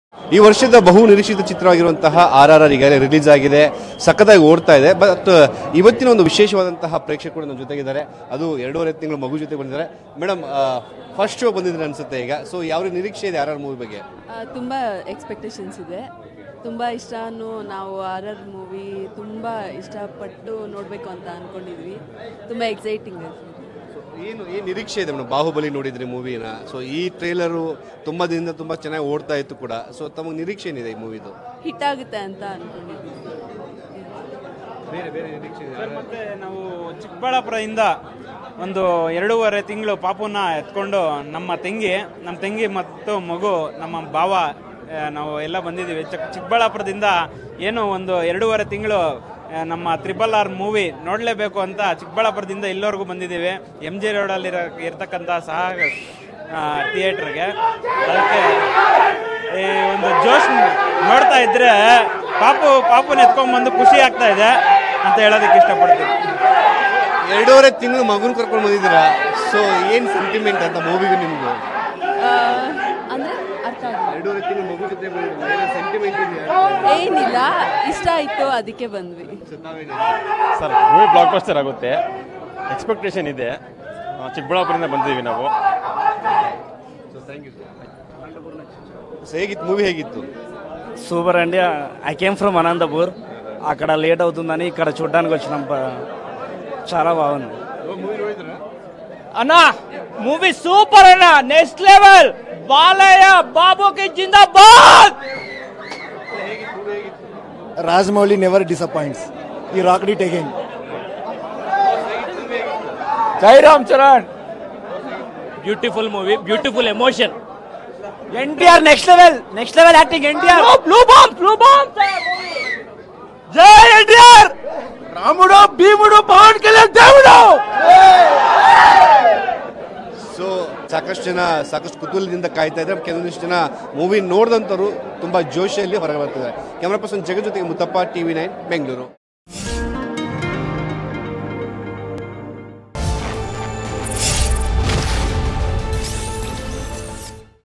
ಈ ವರ್ಷದ ಬಹು ನಿರೀಕ್ಷಿತ ಚಿತ್ರವಾಗಿರುವಂತಹ ಆರ್ ಆರ್ ಆರ್ ಈಗಾಗಲೇ ರಿಲೀಸ್ ಆಗಿದೆ ಸಖತ್ತಾಗಿ ಓಡ್ತಾ ಇದೆ ಬಟ್ ಇವತ್ತಿನ ಒಂದು ವಿಶೇಷವಾದಂತಹ ಪ್ರೇಕ್ಷಕರು ನಮ್ಮ ಜೊತೆಗಿದ್ದಾರೆ ಅದು ಎರಡೂವರೆ ತಿಂಗಳು ಮಗು ಜೊತೆ ಬಂದಿದ್ದಾರೆ ಮೇಡಮ್ ಫಸ್ಟ್ ಶೋ ಬಂದಿದ್ರೆ ಅನ್ಸುತ್ತೆ ಈಗ ಸೊ ಯಾವ ರೀತಿ ನಿರೀಕ್ಷೆ ಇದೆ ಆರ್ ಆರ್ ಮೂವಿ ಬಗ್ಗೆ ಆ, ತುಂಬ ಎಕ್ಸ್ಪೆಕ್ಟೇಷನ್ಸ್ ಇದೆ ತುಂಬ ಇಷ್ಟನೂ ನಾವು ಆರರ್ ಮೂವಿ ತುಂಬ ಇಷ್ಟಪಟ್ಟು ನೋಡಬೇಕು ಅಂತ ಅಂದ್ಕೊಂಡಿದ್ವಿ ತುಂಬ ಎಕ್ಸೈಟಿಂಗ್ ಇದೆ So, ಏನು ಏನು ನಿರೀಕ್ಷೆ ಇದೆ ಮೇಡಮ್ ಬಾಹುಬಲಿ ನೋಡಿದ್ರಿ ಮೂವಿನ ಸೊ ಈ ಟ್ರೇಲರು ತುಂಬ ದಿನದಿಂದ ತುಂಬ ಚೆನ್ನಾಗಿ ಓಡ್ತಾ ಇತ್ತು ಕೂಡ ಸೊ ತಮಗೆ ನಿರೀಕ್ಷೆ ಏನಿದೆ ಈ ಮೂವಿದು ಹಿಟ್ ಆಗುತ್ತೆ ಅಂತ ಅಂದ್ಕೊಂಡಿದ್ವಿ ಬೇರೆ ಬೇರೆ ನಿರೀಕ್ಷೆ ಸರ್ ಮತ್ತೆ ನಾವು ಚಿಕ್ಕಬಳ್ಳಾಪುರದಿಂದ ಒಂದು ಎರಡೂವರೆ ತಿಂಗಳು ಪಾಪುನ ಎತ್ಕೊಂಡು ನಮ್ಮ ತಂಗಿ ನಮ್ಮ ತಂಗಿ ಮತ್ತು ಮಗು ನಮ್ಮ ಭಾವ ಆ, ನಾವು ಎಲ್ಲ ಬಂದಿದ್ದೀವಿ ಚಿಕ್ ಚಿಕ್ಕಬಳ್ಳಾಪುರದಿಂದ ಏನು ಒಂದು ಎರಡೂವರೆ ತಿಂಗಳು ಆ, ನಮ್ಮ ತ್ರಿಬಲ್ ಆರ್ ಮೂವಿ ನೋಡಲೇಬೇಕು ಅಂತ ಚಿಕ್ಕಬಳ್ಳಾಪುರದಿಂದ ಇಲ್ಲಿವರೆಗೂ ಬಂದಿದ್ದೀವಿ ಎಮ್ ಜಿ ರೋಡಲ್ಲಿ ಇರ್ತಕ್ಕಂಥ ಸಹ ಥಿಯೇಟ್ರಿಗೆ ಅದಕ್ಕೆ ಈ ಒಂದು ಜೋಶ್ ನೋಡ್ತಾ ಇದ್ರೆ ಪಾಪು ಪಾಪುನ ಎತ್ಕೊಂಡ್ಬಂದು ಖುಷಿ ಆಗ್ತಾ ಇದೆ ಅಂತ ಹೇಳೋದಕ್ಕೆ ಇಷ್ಟಪಡ್ತೀನಿ ಎರಡೂವರೆ ತಿಂಗಳು ಮಗುನ ಕರ್ಕೊಂಡು ಬಂದಿದ್ದೀರಾ ಸೊ ಏನು ಸೆಂಟಿಮೆಂಟ್ ಅಂತ ಮೂವಿಗೂ ನಿಮ್ಗೆ ಆ, ಅಂದ್ರೆ ಅರ್ಥ ಆಗಿಲ್ಲ ಎರಡೂವರೆ ತಿಂಗಳು ಮಗು ಜೊತೆ ಬಂದಿದ್ದೀರಾ ಏನೋ ಸೆಂಟಿಮೆಂಟ್ ಇದೆಯಾ ಏನಿಲ್ಲ ಇಷ್ಟ ಆಯಿತು ಅದಕ್ಕೆ ಬಂದ್ವಿ ಸರ್ ಮೂವಿ ಬ್ಲಾಕ್ ಬಸ್ಟರ್ ಆಗುತ್ತೆ ಎಕ್ಸ್ಪೆಕ್ಟೇಷನ್ ಇದೆ ಆ, ಚಿಕ್ಕಬಳ್ಳಾಪುರದಿಂದ ಬಂದಿದ್ದೀವಿ ನಾವು ಸೊ ಹೇಗಿತ್ತು ಮೂವಿ ಹೇಗಿತ್ತು సూపర్ అండి ఐ కేమ్ ఫ్రమ్ అనంతపూర్ అక్కడ లేట్ అవుతుందని ఇక్కడ చూడడానికి వచ్చినాం ప- చాలా బాగుంది అన్నా మూవీ సూపర్ అన్న నెక్స్ట్ లెవెల్ బాలయ్య బాబుకి జిందాబాద్ Rajmouli never disappoints. He rocked it again. జై Ram Charan beautiful movie beautiful emotion NTR next level next level acting NTR blue bomb blue bomb జై ఎన్టీఆర్ రాముడు భీముడు పవన్ కళ్యాణ్ దేవుడు ಸೊ ಸಾಕಷ್ಟು ಜನ ಸಾಕಷ್ಟು ಕುತೂಹಲದಿಂದ ಕಾಯ್ತಾ ಇದ್ದಾರೆ ಕೆಲವೊಂದಿಷ್ಟು ಜನ ಮೂವಿ ನೋಡಿದಂಥವ್ರು ತುಂಬ ಜೋಶಿಯಲ್ಲಿ ಹೊರಗೆ ಬರ್ತಿದ್ದಾರೆ ಕ್ಯಾಮ್ರಾ ಪರ್ಸನ್ ಜಗನ್ ಜೊತೆಗೆ ಮುತ್ತಪ್ಪ ಟಿವಿ ನೈನ್ ಬೆಂಗಳೂರು